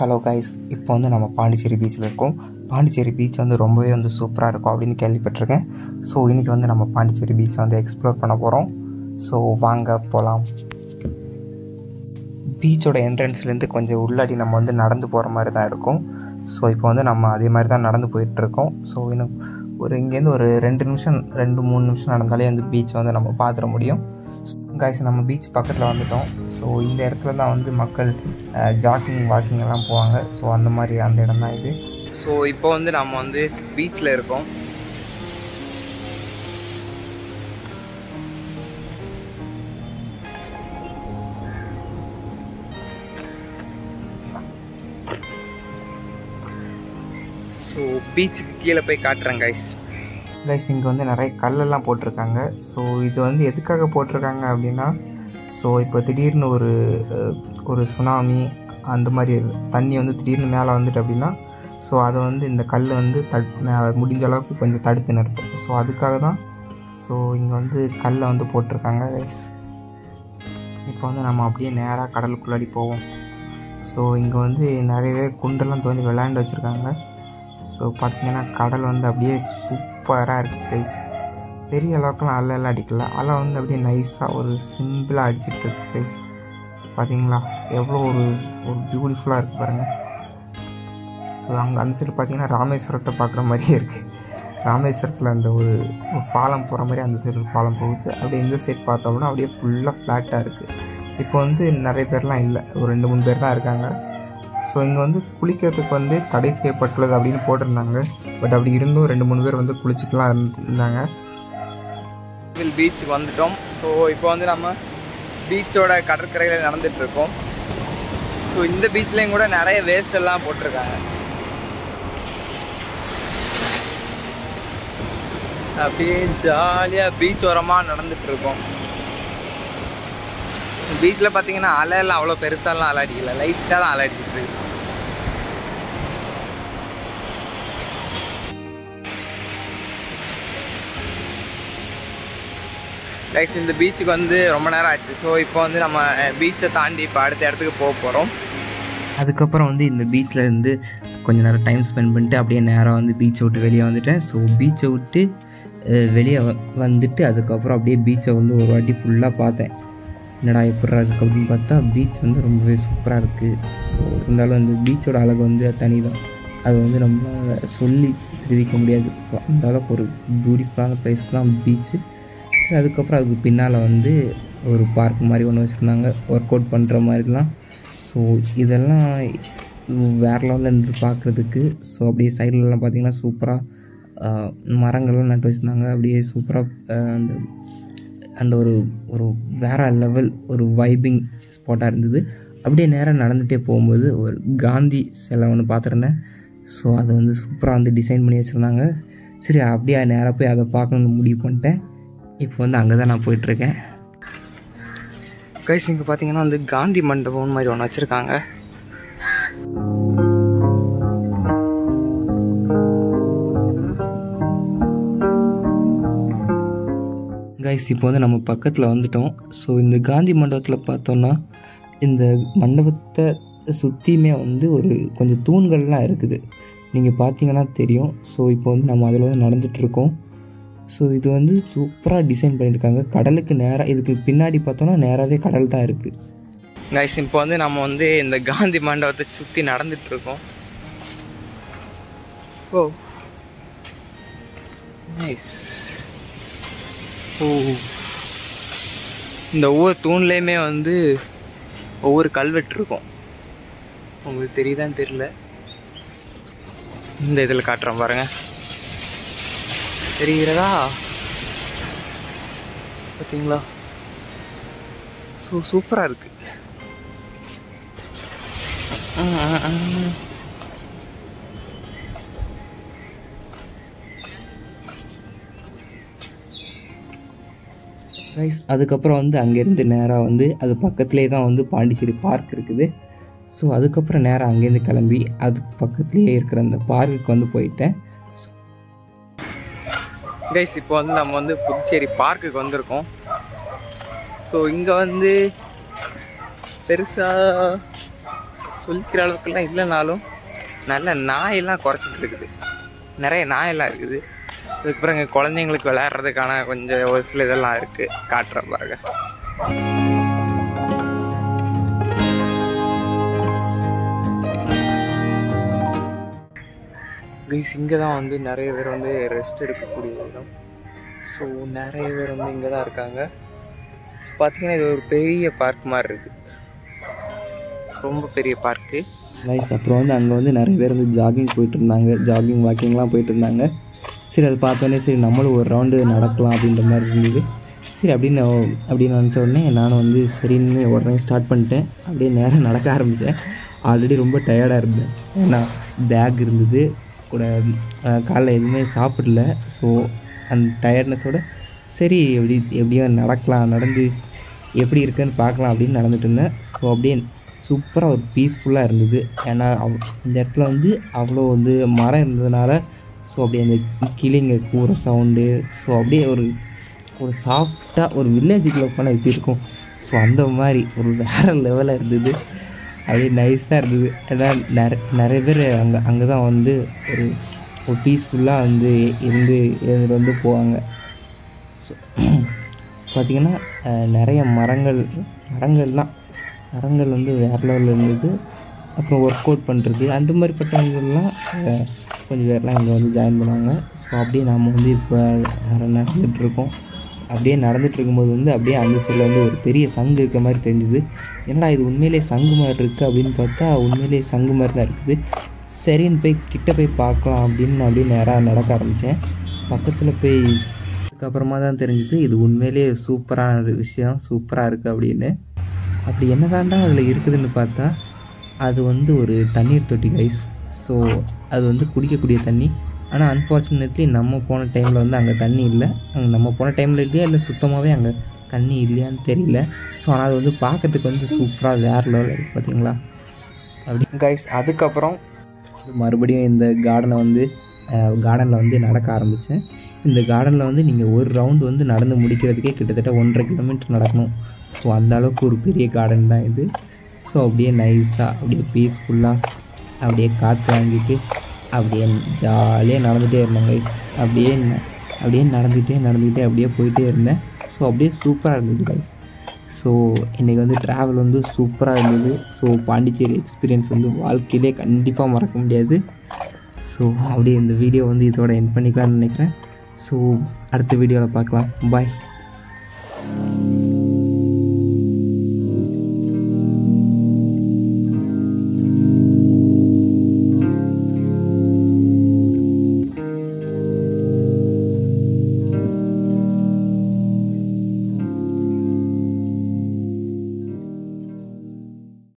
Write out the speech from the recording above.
Hello guys இப்போ வந்து நம்ம பாண்டிச்சேரி பீச்சில் இருக்கோம் பாண்டிச்சேரி பீச் வந்து ரொம்பவே வந்து சூப்பராக இருக்கும் அப்படின்னு கேள்விப்பட்டிருக்கேன் ஸோ இன்றைக்கி வந்து நம்ம பாண்டிச்சேரி பீச்சை வந்து எக்ஸ்ப்ளோர் பண்ண போகிறோம் ஸோ வாங்க போகலாம் பீச்சோட என்ட்ரன்ஸ்லேருந்து கொஞ்சம் உள்ளாடி நம்ம வந்து நடந்து போகிற மாதிரி தான் இருக்கும் ஸோ இப்போ வந்து நம்ம அதே மாதிரி தான் நடந்து போயிட்டுருக்கோம் ஸோ இன்னும் ஒரு இங்கேருந்து ஒரு ரெண்டு நிமிஷம் ரெண்டு மூணு நிமிஷம் நடந்தாலே அந்த பீச் வந்து நம்ம பார்த்துட முடியும் கைஸ் நம்ம பீச் பக்கத்தில் வந்துட்டோம் ஸோ இந்த இடத்துல தான் வந்து மக்கள் ஜாக்கிங் வாக்கிங் எல்லாம் போவாங்க ஸோ அந்த மாதிரி அந்த இடம் தான் இது ஸோ இப்போ வந்து நம்ம வந்து பீச்சில் இருக்கோம் ஸோ பீச்சுக்கு கீழே போய் காட்டுறேன் கைஸ் கைஸ் இங்கே வந்து நிறைய கல்லெல்லாம் போட்டிருக்காங்க ஸோ இது வந்து எதுக்காக போட்டிருக்காங்க அப்படின்னா ஸோ இப்போ திடீர்னு ஒரு அஹ், ஒரு சுனாமி அந்த மாதிரி தண்ணி வந்து திடீர்னு மேலே வந்துட்டு அப்படின்னா ஸோ அதை வந்து இந்த கல் வந்து தட் மே- முடிஞ்ச அளவுக்கு கொஞ்சம் தடுத்து நிறுத்தும் ஸோ அதுக்காக தான் ஸோ இங்கே வந்து கல்லை வந்து போட்டிருக்காங்க கைஸ் இப்போ வந்து நம்ம அப்படியே நேராக கடலுக்குள்ளாடி போவோம் ஸோ இங்கே வந்து நிறைய பேர் குண்டெல்லாம் தோண்டி விளையாண்டு வச்சுருக்காங்க ஸோ பார்த்தீங்கன்னா கடல் வந்து அப்படியே சூப்பராக இருக்குது கைஸ் பெரிய அளவுக்குலாம் அலை எல்லாம் அடிக்கல அலை வந்து அப்படியே நைஸாக ஒரு சிம்பிளாக அடிச்சிட்டு இருக்கு கைஸ் பார்த்தீங்களா எவ்வளோ ஒரு ஒரு பியூட்டிஃபுல்லாக இருக்குது பாருங்கள் ஸோ அங்கே அந்த சைடு பார்த்தீங்கன்னா ராமேஸ்வரத்தை பார்க்குற மாதிரியே இருக்குது ராமேஸ்வரத்தில் அந்த ஒரு ஒரு பாலம் போகிற மாதிரி அந்த சைடு ஒரு பாலம் போகுது அப்படியே இந்த சைடு பார்த்தோம்னா அப்படியே ஃபுல்லாக ஃப்ளாட்டாக இருக்குது இப்போ வந்து நிறைய பேர்லாம் இல்லை ஒரு ரெண்டு மூணு பேர் தான் இருக்காங்க ஸோ இங்கே வந்து குளிக்கிறதுக்கு வந்து தடை செய்யப்பட்டுள்ளது அப்படின்னு போட்டிருந்தாங்க பட் அப்படி இருந்தும் ரெண்டு மூணு பேர் வந்து குளிச்சுக்கலாம் இருந்தாங்க பீச்சுக்கு வந்துட்டோம் ஸோ இப்போ வந்து நம்ம பீச்சோட கடற்கரையில் நடந்துட்டு இருக்கோம் ஸோ இந்த பீச்லேயும் கூட நிறைய வேஸ்ட் எல்லாம் போட்டிருக்காங்க அப்படியே ஜாலியாக பீச் ஓரமாக நடந்துட்டு இருக்கோம் பீச்சில் பார்த்தீங்கன்னா அலையெல்லாம் அவ்வளோ பெருசாலாம் அலை அடிக்கல லைட்டாக தான் அலை அடிச்சிட்டு இருக்கு கைஸ் இந்த பீச்சுக்கு வந்து ரொம்ப நேரம் ஆச்சு ஸோ இப்போ வந்து நம்ம பீச்சை தாண்டி இப்போ அடுத்த இடத்துக்கு போக போகிறோம் அதுக்கப்புறம் வந்து இந்த பீச்சில் இருந்து கொஞ்ச நேரம் டைம் ஸ்பெண்ட் பண்ணிட்டு அப்படியே நேராக வந்து பீச்சை விட்டு வெளியே வந்துட்டேன் ஸோ பீச்சை விட்டு அஹ், வெளியே வ- வந்துட்டு அதுக்கப்புறம் அப்படியே பீச்சை வந்து ஒரு வாட்டி ஃபுல்லாக பார்த்தேன் என்னடா எப்படி இருக்குது அப்படின்னு பார்த்தா பீச் வந்து ரொம்பவே சூப்பராக இருக்குது ஸோ இருந்தாலும் அந்த பீச்சோட அழகு வந்து தனி தான் அது வந்து நம்ம சொல்லி தெரிவிக்க முடியாது ஸோ அந்த அளவுக்கு ஒரு பியூட்டிஃபுல்லான பிளேஸ் தான் பீச்சு சரி அதுக்கப்புறம் அதுக்கு பின்னால் வந்து ஒரு பார்க் மாதிரி ஒன்று வச்சுருந்தாங்க ஒர்க் அவுட் பண்ணுற மாதிரிலாம் ஸோ இதெல்லாம் வேறு லெவலில் இருந்து பார்க்குறதுக்கு ஸோ அப்படியே சைட்லலாம் பார்த்தீங்கன்னா சூப்பராக மரங்கள்லாம் நட்டு வச்சுருந்தாங்க அப்படியே சூப்பராக அந்த அந்த ஒரு ஒரு வேற லெவல் ஒரு வைபிங் ஸ்பாட்டாக இருந்தது அப்படியே நேராக நடந்துகிட்டே போகும்போது ஒரு காந்தி சிலை ஒன்று பார்த்துருந்தேன் ஸோ அதை வந்து சூப்பராக வந்து டிசைன் பண்ணி வச்சுருந்தாங்க சரி அப்படியே நேராக போய் அதை பார்க்கணுன்னு முடிவு பண்ணிட்டேன் இப்போ வந்து அங்கே தான் நான் போயிட்டுருக்கேன் கைஸ் இங்கே பார்த்தீங்கன்னா வந்து காந்தி மண்டபம் மாதிரி ஒன்று வச்சுருக்காங்க கைஸ் இப்போ வந்து நம்ம பக்கத்தில் வந்துட்டோம் ஸோ இந்த காந்தி மண்டபத்தில் பார்த்தோன்னா இந்த மண்டபத்தை சுற்றியுமே வந்து ஒரு கொஞ்சம் தூண்கள்லாம் இருக்குது நீங்கள் பார்த்தீங்கன்னா தெரியும் ஸோ இப்போ வந்து நம்ம அதில் வந்து நடந்துகிட்ருக்கோம் ஸோ இது வந்து சூப்பராக டிசைன் பண்ணியிருக்காங்க கடலுக்கு நேராக இதுக்கு பின்னாடி பார்த்தோன்னா நேராகவே கடல் தான் இருக்குது கைஸ் இப்போ வந்து நம்ம வந்து இந்த காந்தி மண்டபத்தை சுற்றி நடந்துகிட்ருக்கோம் ஓ நைஸ் ஓ இந்த ஒவ்வொரு தூண்லேயுமே வந்து ஒவ்வொரு கல்வெட்டு இருக்கும் உங்களுக்கு தெரியுதான்னு தெரியல இந்த இதில் காட்டுறேன் பாருங்க தெரிகிறதா பார்த்தீங்களா ஸோ சூப்பராக இருக்கு ஆ, ஆ, ஆ. ரைஸ் அதுக்கப்புறம் வந்து அங்கேருந்து நேராக வந்து அது பக்கத்துலேயே தான் வந்து பாண்டிச்சேரி பார்க் இருக்குது ஸோ அதுக்கப்புறம் நேராக அங்கேருந்து கிளம்பி அதுக்கு பக்கத்துலேயே இருக்கிற அந்த பார்க்குக்கு வந்து போயிட்டேன் கைஸ் இப்போ வந்து நம்ம வந்து புதுச்சேரி பார்க்குக்கு வந்திருக்கோம் ஸோ இங்கே வந்து பெருசாக சொல்லிக்கிற அளவுக்குலாம் இல்லைனாலும் நல்ல நாயெல்லாம் குறைச்சிட்டு இருக்குது நிறைய நாயெல்லாம் இருக்குது அதுக்கப்புறம் இங்கே குழந்தைங்களுக்கு விளையாடுறதுக்கான கொஞ்சம் ஒரு சில இதெல்லாம் இருக்குது காட்டுறேன் பாருங்க கைஸ் இங்கே தான் வந்து நிறைய பேர் வந்து ரெஸ்ட் எடுக்கக்கூடிய இடம் ஸோ நிறைய பேர் வந்து இங்கே தான் இருக்காங்க பார்த்தீங்கன்னா இது ஒரு பெரிய பார்க் மாதிரி இருக்குது ரொம்ப பெரிய பார்க்கு கைஸ் அப்புறம் வந்து அங்கே வந்து நிறைய பேர் வந்து ஜாகிங் போயிட்டு இருந்தாங்க ஜாகிங் வாக்கிங்லாம் போயிட்டு இருந்தாங்க சரி அது பார்த்தோன்னே சரி நம்மளும் ஒரு ரவுண்டு நடக்கலாம் அப்படின்ற மாதிரி இருந்தது சரி அப்படின்னு அப்படின்னு நினச்ச உடனே நானும் வந்து சரின்னு உடனே ஸ்டார்ட் பண்ணிட்டேன் அப்படியே நேரம் நடக்க ஆரம்பித்தேன் ஆல்ரெடி ரொம்ப டயர்டாக இருந்தேன் ஏன்னா பேக் இருந்தது கூட அஹ், காலைல எதுவுமே சாப்பிடல ஸோ அந்த டயர்ட்னஸோட சரி எப்படி எப்படியோ நடக்கலாம் நடந்து எப்படி இருக்குன்னு பார்க்கலாம் அப்படின்னு நடந்துட்டு இருந்தேன் ஸோ அப்படியே சூப்பராக ஒரு பீஸ்ஃபுல்லாக இருந்தது ஏன்னா அவ்- இந்த இடத்துல வந்து அவ்வளோ வந்து மரம் இருந்ததுனால ஸோ அப்படியே அந்த கிளிங்க கூற சவுண்டு ஸோ அப்படியே ஒரு ஒரு சாஃப்டாக ஒரு வில்லேஜுக்குள்ளே போனால் எப்படி இருக்கும் ஸோ அந்த மாதிரி ஒரு வேறு லெவலில் இருந்தது அப்படியே நைஸாக இருந்தது ஏன்னா நிறைய நிறைய பேர் அங்கே அங்கே தான் வந்து ஒரு ஒரு பீஸ்ஃபுல்லாக வந்து இருந்து இருந்துட்டு வந்து போவாங்க ஸோ பார்த்திங்கன்னா அஹ், நிறைய மரங்கள் மரங்கள் தான் மரங்கள் வந்து வேறு லெவலில் இருந்தது அப்புறம் ஒர்க் அவுட் பண்ணுறது அந்த மாதிரிப்பட்டவங்கள்லாம் அஹ், கொஞ்சம் பேர்லாம் இங்கே வந்து ஜாயின் பண்ணுவாங்க ஸோ அப்படியே நாம் வந்து இப்போ நடந்துகிட்ருக்கோம் அப்படியே நடந்துட்டு இருக்கும்போது வந்து அப்படியே அந்த சைடில் வந்து ஒரு பெரிய சங்கு இருக்க மாதிரி தெரிஞ்சுது என்னடா இது உண்மையிலே சங்கு மாதிரி இருக்குது அப்படின்னு பார்த்தா உண்மையிலே சங்கு மாதிரி தான் இருக்குது சரின்னு போய் கிட்ட போய் பார்க்கலாம் அப்படின்னு அப்படியே நேராக நடக்க ஆரம்பித்தேன் பக்கத்தில் போய் அதுக்கப்புறமா தான் தெரிஞ்சுது இது உண்மையிலே சூப்பரான ஒரு விஷயம் சூப்பராக இருக்குது அப்படின்னு அப்படி என்னதான்டா அதில் இருக்குதுன்னு பார்த்தா அது வந்து ஒரு தண்ணீர் தொட்டி கைஸ் ஸோ அது வந்து குடிக்கக்கூடிய தண்ணி ஆனால் அன்ஃபார்ச்சுனேட்லி நம்ம போன டைமில் வந்து அங்கே தண்ணி இல்லை அங்கே நம்ம போன டைமில் இல்லையா இல்லை சுத்தமாகவே அங்கே தண்ணி இல்லையான்னு தெரியல ஸோ ஆனால் அது வந்து பார்க்கறதுக்கு வந்து சூப்பராக வேறு லெவலில் இருக்குது பார்த்தீங்களா அப்படி கைஸ் அதுக்கப்புறம் மறுபடியும் இந்த கார்டனை வந்து கார்டனில் வந்து நடக்க ஆரம்பித்தேன் இந்த கார்டனில் வந்து நீங்கள் ஒரு ரவுண்டு வந்து நடந்து முடிக்கிறதுக்கே கிட்டத்தட்ட ஒன்றரை கிலோமீட்டர் நடக்கணும் ஸோ அந்த அளவுக்கு ஒரு பெரிய கார்டன் தான் இது ஸோ அப்படியே நைஸாக அப்படியே பீஸ்ஃபுல்லாக அப்படியே காற்று வாங்கிட்டு அப்படியே ஜாலியாக நடந்துகிட்டே இருந்தேன் கைஸ் அப்படியே ந- அப்படியே நடந்துகிட்டே நடந்துக்கிட்டே அப்படியே போயிட்டே இருந்தேன் ஸோ அப்படியே சூப்பராக இருந்தது கைஸ் ஸோ இன்றைக்கி வந்து ட்ராவல் வந்து சூப்பராக இருந்தது ஸோ பாண்டிச்சேரி எக்ஸ்பீரியன்ஸ் வந்து வாழ்க்கையிலே கண்டிப்பாக மறக்க முடியாது ஸோ அப்படியே இந்த வீடியோ வந்து இதோட என் பண்ணிக்கலாம்னு நினைக்கிறேன் ஸோ அடுத்த வீடியோவில் பார்க்கலாம் பாய்